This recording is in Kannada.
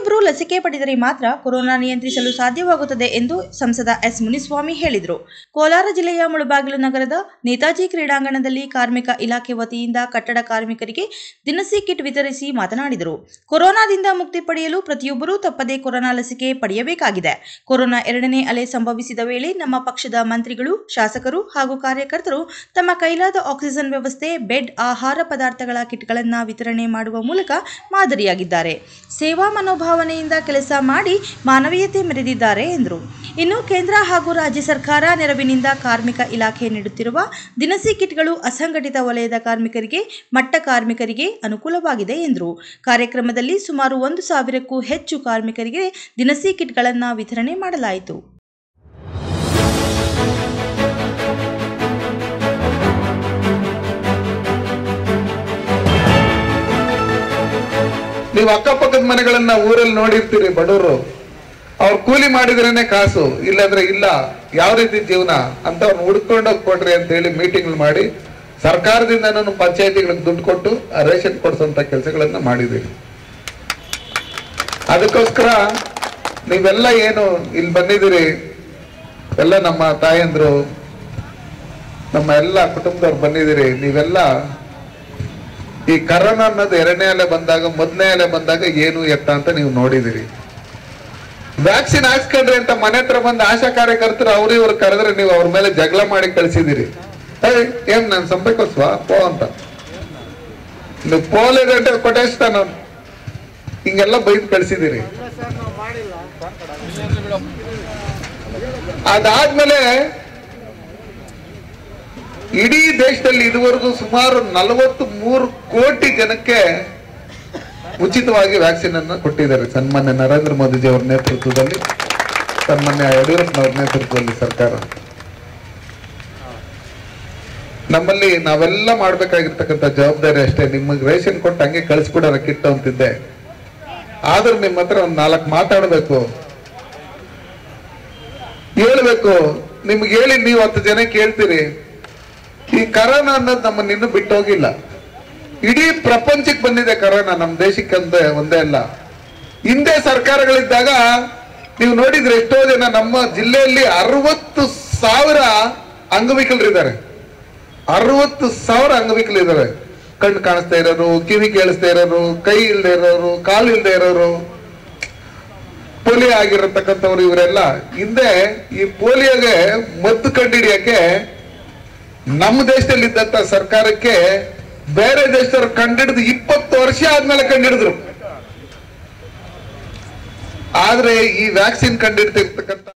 ಪ್ರತಿಯೊಬ್ಬರೂ ಲಸಿಕೆ ಪಡೆದರೆ ಮಾತ್ರ ಕೊರೋನಾ ನಿಯಂತ್ರಿಸಲು ಸಾಧ್ಯವಾಗುತ್ತದೆ ಎಂದು ಸಂಸದ ಎಸ್ ಮುನಿಸ್ವಾಮಿ ಹೇಳಿದರು ಕೋಲಾರ ಜಿಲ್ಲೆಯ ಮುಳಬಾಗಿಲು ನಗರದ ನೇತಾಜಿ ಕ್ರೀಡಾಂಗಣದಲ್ಲಿ ಕಾರ್ಮಿಕ ಇಲಾಖೆ ವತಿಯಿಂದ ಕಟ್ಟಡ ಕಾರ್ಮಿಕರಿಗೆ ದಿನಸಿ ಕಿಟ್ ವಿತರಿಸಿ ಮಾತನಾಡಿದರು ಕೊರೋನಾದಿಂದ ಮುಕ್ತಿ ಪಡೆಯಲು ಪ್ರತಿಯೊಬ್ಬರೂ ತಪ್ಪದೇ ಕೊರೋನಾ ಲಸಿಕೆ ಪಡೆಯಬೇಕಾಗಿದೆ ಕೊರೋನಾ ಎರಡನೇ ಅಲೆ ಸಂಭವಿಸಿದ ವೇಳೆ ನಮ್ಮ ಪಕ್ಷದ ಮಂತ್ರಿಗಳು ಶಾಸಕರು ಹಾಗೂ ಕಾರ್ಯಕರ್ತರು ತಮ್ಮ ಕೈಲಾದ ಆಕ್ಸಿಜನ್ ವ್ಯವಸ್ಥೆ ಬೆಡ್ ಆಹಾರ ಪದಾರ್ಥಗಳ ಕಿಟ್ಗಳನ್ನು ವಿತರಣೆ ಮಾಡುವ ಮೂಲಕ ಮಾದರಿಯಾಗಿದ್ದಾರೆ ಸೇವಾ ಮನೋಭಾವನೆಯಿಂದ ಕೆಲಸ ಮಾಡಿ ಮಾನವೀಯತೆ ಮೆರೆದಿದ್ದಾರೆ ಎಂದರು ಇನ್ನು ಕೇಂದ್ರ ಹಾಗೂ ರಾಜ್ಯ ಸರ್ಕಾರ ನೆರವಿನಿಂದ ಕಾರ್ಮಿಕ ಇಲಾಖೆ ನೀಡುತ್ತಿರುವ ದಿನಸಿ ಕಿಟ್ಗಳು ಅಸಂಘಟಿತ ವಲಯದ ಕಾರ್ಮಿಕರಿಗೆ ಮಟ್ಟ ಕಾರ್ಮಿಕರಿಗೆ ಅನುಕೂಲವಾಗಿದೆ ಎಂದರು ಕಾರ್ಯಕ್ರಮದಲ್ಲಿ ಸುಮಾರು ಒಂದು ಸಾವಿರಕ್ಕೂ ಹೆಚ್ಚು ಕಾರ್ಮಿಕರಿಗೆ ದಿನಸಿ ಕಿಟ್ಗಳನ್ನು ವಿತರಣೆ ಮಾಡಲಾಯಿತು ನೀವು ಅಕ್ಕಪಕ್ಕದ ಮನೆಗಳನ್ನ ಊರಲ್ಲಿ ನೋಡಿರ್ತೀರಿ ಬಡವರು ಅವ್ರು ಕೂಲಿ ಮಾಡಿದ್ರೇನೆ ಕಾಸು ಇಲ್ಲಾಂದ್ರೆ ಇಲ್ಲ ಯಾವ ರೀತಿ ಜೀವನ ಅಂತ ಅವ್ರನ್ನ ಹುಡ್ಕೊಂಡೋಗಿ ಕೊಡ್ರಿ ಅಂತ ಹೇಳಿ ಮೀಟಿಂಗ್ ಮಾಡಿ ಸರ್ಕಾರದಿಂದ ನಾನು ಪಂಚಾಯತಿಗಳಿಗೆ ದುಡ್ಡು ಕೊಟ್ಟು ಆ ರೇಷನ್ ಕೊಡ್ಸೋಂತ ಕೆಲಸಗಳನ್ನ ಮಾಡಿದ್ದೀರಿ ಅದಕ್ಕೋಸ್ಕರ ನೀವೆಲ್ಲ ಏನು ಇಲ್ಲಿ ಬಂದಿದ್ದೀರಿ ಎಲ್ಲ ನಮ್ಮ ತಾಯಂದ್ರು ನಮ್ಮ ಎಲ್ಲ ಕುಟುಂಬದವ್ರು ಬಂದಿದ್ದೀರಿ ನೀವೆಲ್ಲ ಈ ಕರೋನಾ ಅನ್ನೋದು ಎರಡನೇ ಅಲೆ ಬಂದಾಗ ಮೊದಲನೇ ಅಲೆ ಬಂದಾಗ ಏನು ಎತ್ತ ಅಂತ ನೀವು ನೋಡಿದಿರಿ ವ್ಯಾಕ್ಸಿನ್ ಹಾಕ್ಸ್ಕೊಂಡ್ರಿ ಅಂತ ಮನೆ ಹತ್ರ ಬಂದ ಆಶಾ ಕಾರ್ಯಕರ್ತರು ಅವ್ರು ಇವ್ರು ಕರೆದ್ರೆ ನೀವು ಅವ್ರ ಮೇಲೆ ಜಗಳ ಮಾಡಿ ಕಳ್ಸಿದಿರಿ ಏಯ್ ಏನ್ ನಾನು ಸಂಪರ್ಕಿಸ್ವಾ ಪೋ ಅಂತ ನೀವು ಪೋಲೆ ಗಂಟೆ ಕೊಟೇಸ್ತಾನ ಹಿಂಗೆಲ್ಲ ಬೈದ್ ಕಳ್ಸಿದಿರಿ ಅದಾದ್ಮೇಲೆ ಇಡೀ ದೇಶದಲ್ಲಿ ಇದುವರೆಗೂ ಸುಮಾರು ನಲವತ್ತು ಮೂರು ಕೋಟಿ ಜನಕ್ಕೆ ಉಚಿತವಾಗಿ ವ್ಯಾಕ್ಸಿನ್ ಅನ್ನು ಕೊಟ್ಟಿದ್ದಾರೆ ಸನ್ಮಾನ್ಯ ನರೇಂದ್ರ ಮೋದಿಜಿ ಅವರ ನೇತೃತ್ವದಲ್ಲಿ ಸನ್ಮಾನ್ಯ ಯಡಿಯೂರಪ್ಪನವರ ನೇತೃತ್ವದಲ್ಲಿ ಸರ್ಕಾರ ನಮ್ಮಲ್ಲಿ ನಾವೆಲ್ಲ ಮಾಡ್ಬೇಕಾಗಿರ್ತಕ್ಕಂಥ ಜವಾಬ್ದಾರಿ ಅಷ್ಟೇ ನಿಮಗೆ ರೇಷನ್ ಕೊಟ್ಟು ಹಂಗೆ ಕಳಿಸ್ಬಿಡೋರ ಕಿಟ್ಟು ಅಂತಿದ್ದೆ ಆದ್ರೂ ನಿಮ್ಮ ಹತ್ರ ಒಂದ್ ನಾಲ್ಕು ಮಾತಾಡ್ಬೇಕು ಹೇಳ್ಬೇಕು ನಿಮ್ಗೆ ಹೇಳಿ ನೀವು ಹತ್ತು ಜನ ಕೇಳ್ತೀರಿ ಈ ಕರೋನಾ ಅನ್ನೋದು ನಮ್ಮನ್ನ ಇನ್ನೂ ಬಿಟ್ಟು ಹೋಗಿಲ್ಲ ಇಡೀ ಪ್ರಪಂಚಕ್ಕೆ ಬಂದಿದೆ ಕರೋನಾ ನಮ್ಮ ದೇಶಕ್ಕೆ ಒಂದೇ ಒಂದೇ ಅಲ್ಲ ಹಿಂದೆ ಸರ್ಕಾರಗಳಿದ್ದಾಗ ನೀವು ನೋಡಿದ್ರೆ ಎಷ್ಟೋ ಜನ ನಮ್ಮ ಜಿಲ್ಲೆಯಲ್ಲಿ ಅರವತ್ತು ಸಾವಿರ ಅಂಗವಿಕಲರಿದ್ದಾರೆ ಅರವತ್ತು ಸಾವಿರ ಅಂಗವಿಕಲಿದ್ದಾರೆ ಕಣ್ಣು ಕಾಣಿಸ್ತಾ ಇರೋರು ಕಿವಿ ಕೇಳಿಸ್ತಾ ಇರೋರು ಕೈ ಇಲ್ದೇ ಇರೋರು ಕಾಲು ಇಲ್ದೇ ಇರೋರು ಪೋಲಿಯೋ ಆಗಿರತಕ್ಕಂಥವ್ರು ಇವರೆಲ್ಲ ಹಿಂದೆ ಈ ಪೋಲಿಯೋಗೆ ಮದ್ದು ಕಂಡಿಡಿಯಕ್ಕೆ ನಮ್ಮ ದೇಶದಲ್ಲಿ ಇದ್ದಂತ ಸರ್ಕಾರಕ್ಕೆ ಬೇರೆ ದೇಶದವ್ರು ಕಂಡಿಡಿದು ಇಪ್ಪತ್ತು ವರ್ಷ ಆದ್ಮೇಲೆ ಕಂಡಿಡಿದ್ರು ಆದ್ರೆ ಈ ವ್ಯಾಕ್ಸಿನ್ ಕಂಡಿಡ್ತಿರ್ತಕ್ಕಂಥ